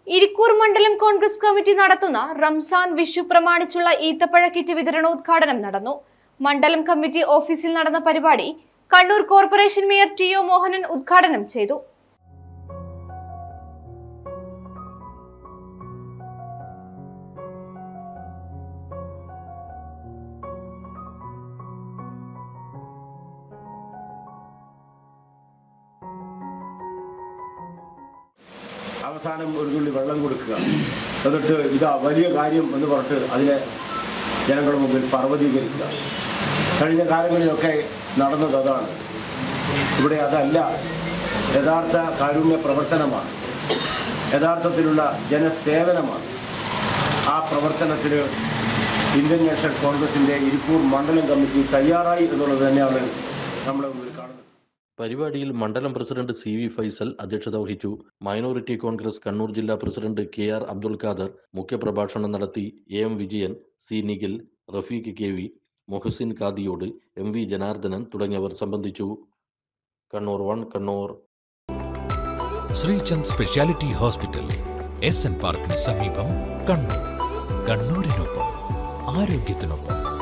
ഇരിക്കൂർ മണ്ഡലം കോൺഗ്രസ് കമ്മിറ്റി നടത്തുന്ന റംസാൻ വിഷു പ്രമാണിച്ചുള്ള ഈത്തപ്പഴ കിറ്റ് വിതരണോദ്ഘാടനം നടന്നു മണ്ഡലം കമ്മിറ്റി ഓഫീസിൽ നടന്ന പരിപാടി Kannur corporation mayor T O Mohanan ഉദ്ഘാടനം ചെയ്തു അവസാനം ഒരു തുള്ളി വെള്ളം കൊടുക്കുക എന്നിട്ട് ഇതാ വലിയ കാര്യം എന്ന് പറഞ്ഞിട്ട് അതിനെ ജനങ്ങളുടെ മുമ്പിൽ പർവ്വതീകരിക്കുക കഴിഞ്ഞ കാലങ്ങളിലൊക്കെ നടന്നത് അതാണ് ഇവിടെ അതല്ല യഥാർത്ഥ കാരുണ്യ പ്രവർത്തനമാണ് യഥാർത്ഥത്തിലുള്ള ജനസേവനമാണ് ആ പ്രവർത്തനത്തിന് ഇന്ത്യൻ നാഷണൽ കോൺഗ്രസിൻ്റെ ഇരിക്കൂർ മണ്ഡലം കമ്മിറ്റി തയ്യാറായി എന്നുള്ളത് തന്നെയാണ് നമ്മുടെ മുമ്പിൽ കാണുന്നത് പരിപാടിയിൽ മണ്ഡലം പ്രസിഡന്റ് സി വി ഫൈസൽ അധ്യക്ഷത വഹിച്ചു മൈനോറിറ്റി കോൺഗ്രസ് കണ്ണൂർ ജില്ലാ president K R Abdul Khader മുഖ്യപ്രഭാഷണം നടത്തി A M Vijayan C Nikhil Rafeeq K V Mohsin Kadiyode M V Janardhanan തുടങ്ങിയവർ സംബന്ധിച്ചു Kannur one Kannur Sreechand speciality hospital S N പാർക്കിന് സമീപം കണ്ണൂർ കണ്ണൂരിനൊപ്പം ആരോഗ്യത്തിനൊപ്പം